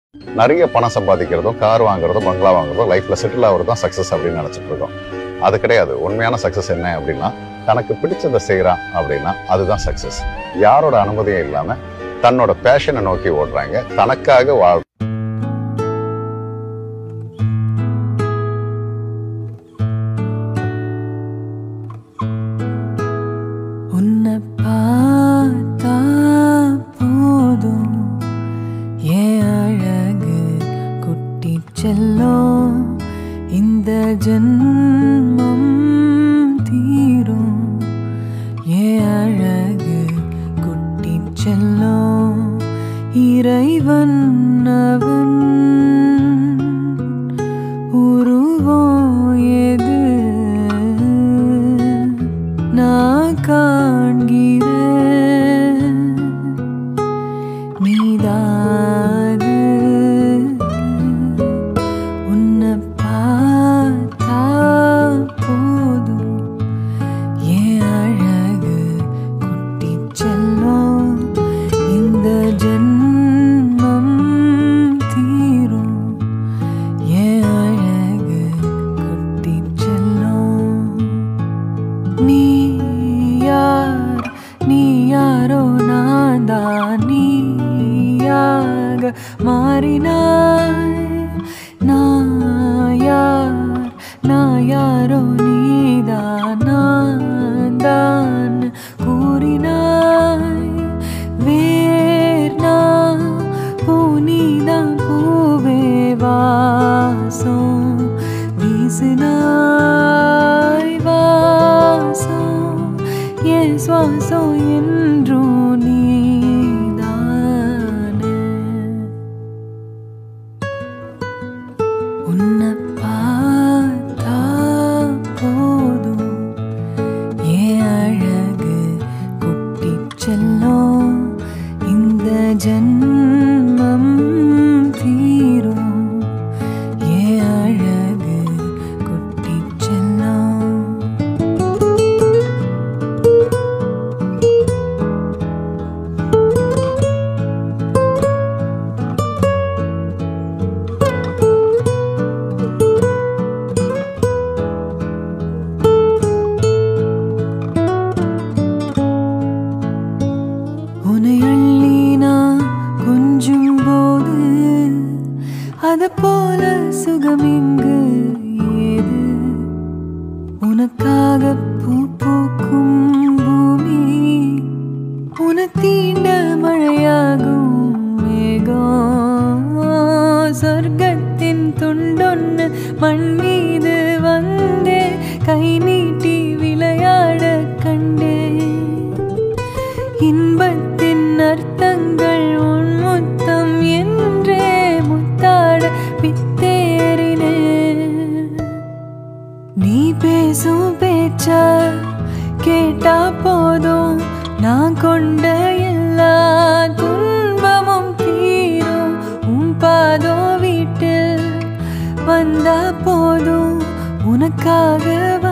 நிறைய பணம் சம்பாதிக்கிறதும் கார் வாங்குறதும் பங்களா வாங்குறதும் லைஃப்ல செட்டில் ஆகுறதும் சக்சஸ் அப்படின்னு நினைச்சிட்டு இருக்கோம் அது கிடையாது உண்மையான சக்சஸ் என்ன அப்படின்னா தனக்கு பிடிச்சதை செய்யறான் அப்படின்னா அதுதான் சக்சஸ் யாரோட அனுமதியும் இல்லாம தன்னோட பேஷனை நோக்கி ஓடுறாங்க தனக்காக வாழ் உன்னை பார்த்தா போதும் ஏன் அழகு குட்டி செல்லும் இந்த ஜென்மம் தீரும் ஏன் அழகு குட்டி செல்லும் இறைவன் அவன் உருவம் எது நான் காண்கிறேன் நீதாது உன்னை பார்த்தா போதும் ஏன் அழகு குட்டி செல்லும் இந்த ஜென்மம் தீரும் ஏன் அழகு குட்டி செல்லும் நீ யார் நீ யாரோ நான் தான் நீயாக மாறினாய் நான் யார் நான் யாரோ நீதான் நான் தான் கூறினாய் வேர் நான் பூனிதான் பூவே வாசம் வீசினாய் வாசம் என் சுவாசம் என்றும் நீதானே உன்னை பார்த்தா போதும் ஏன் அழகு குட்டி செல்லும் இந்த ஜென்மம் தீரும் ஏன் அழகு குட்டி செல்லும் உன்னை அள்ளி நான் கொஞ்சும் போது அது போல சுகம் இங்கு ஏது உனக்காக பூ பூக்கும் பூமி உன தீண்ட மழையாகும் மேகம் சொர்க்கத்தின் துண்டொன்னு மண் மீது வந்தே கை நீட்டி விளையாட கண்டேன் இன்பத்தின் அர்த்தங்கள் உன் முத்தம் என்றே முத்தாட பித்தேறினே நீ பேசும் பேச்ச கேட்டா போதும் நான் கொண்ட எல்லா துன்பமும் தீரும் உன் பாதோ வீட்டில் வந்தா போதும் உனக்காக